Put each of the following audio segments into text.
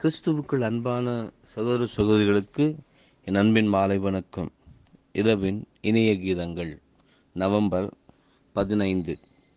கிறிஸ்துவுக்குள் அன்பான சகோதர சகோதரிகளுக்கு என் அன்பின் மாலை வணக்கம் இரவின் இனிய கீதங்கள் நவம்பர் பதினைந்து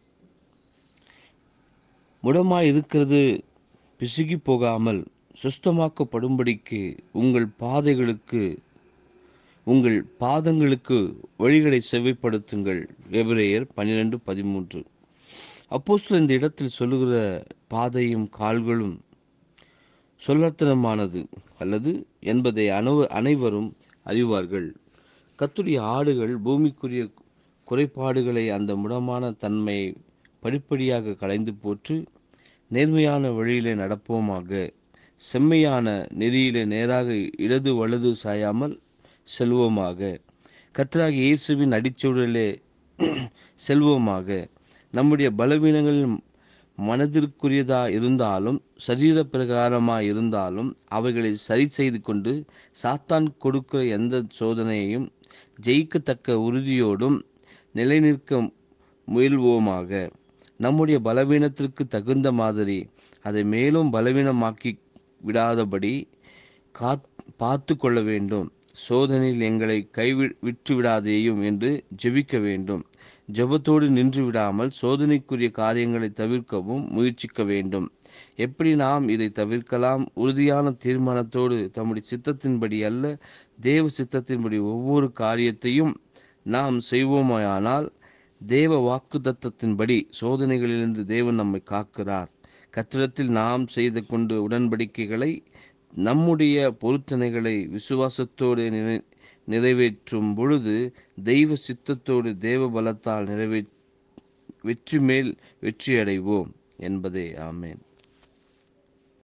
முடமாய் இருக்கிறது பிசுகி போகாமல் சுஸ்தமாக்கப்படும்படிக்கு உங்கள் பாதைகளுக்கு உங்கள் பாதங்களுக்கு வழிகளை செவ்வைப்படுத்துங்கள் எபிரேயர் பன்னிரெண்டு பதிமூன்று அப்போஸ்தலர் இந்த இடத்தில் சொல்லுகிற பாதையும் கால்களும் சொல்லத்தனமானது அல்லது என்பதை அனவ அனைவரும் அறிவார்கள் கத்துடைய ஆடுகள் பூமிக்குரிய குறைபாடுகளை அந்த முடமான தன்மையை படிப்படியாக களைந்து போற்று நேர்மையான வழியிலே நடப்போமாக செம்மையான நெறியிலே நேராக இடது வலது சாயாமல் செல்வோமாக கத்தராக இயேசுவின் அடிச்சூழலே செல்வோமாக நம்முடைய பலவீனங்களில் மனதிற்குரியதா இருந்தாலும் சரீர பிரகாரமாக இருந்தாலும் அவைகளை சரி செய்து கொண்டு சாத்தான் கொடுக்கிற எந்த சோதனையையும் ஜெயிக்கத்தக்க உறுதியோடும் நிலைநிற்க முயல்வோமாக நம்முடைய பலவீனத்திற்கு தகுந்த மாதிரி அதை மேலும் பலவீனமாக்கி விடாதபடி காத் பார்த்து கொள்ள வேண்டும் சோதனையில் எங்களை கைவி விட்டு விடாதேயும் என்று ஜெபிக்க வேண்டும் ஜெபத்தோடு நின்று விடாமல் சோதனைக்குரிய காரியங்களை தவிர்க்கவும் முயற்சிக்க வேண்டும் எப்படி நாம் இதை தவிர்க்கலாம் உறுதியான தீர்மானத்தோடு தம்முடைய சித்தத்தின்படி அல்ல தேவ சித்தத்தின்படி ஒவ்வொரு காரியத்தையும் நாம் செய்வோமானால் தேவ வாக்கு தத்தத்தின்படி சோதனைகளிலிருந்து தேவன் நம்மை காக்கிறார் கத்திரத்தில் நாம் செய்து கொண்டு உடன்படிக்கைகளை நம்முடைய பொருத்தனைகளை விசுவாசத்தோடு நினை நிறைவேற்றும் பொழுது தெய்வ சித்தத்தோடு தேவ பலத்தால் நிறைவே வெற்றி மேல் வெற்றி அடைவோம் என்பதே ஆமேன்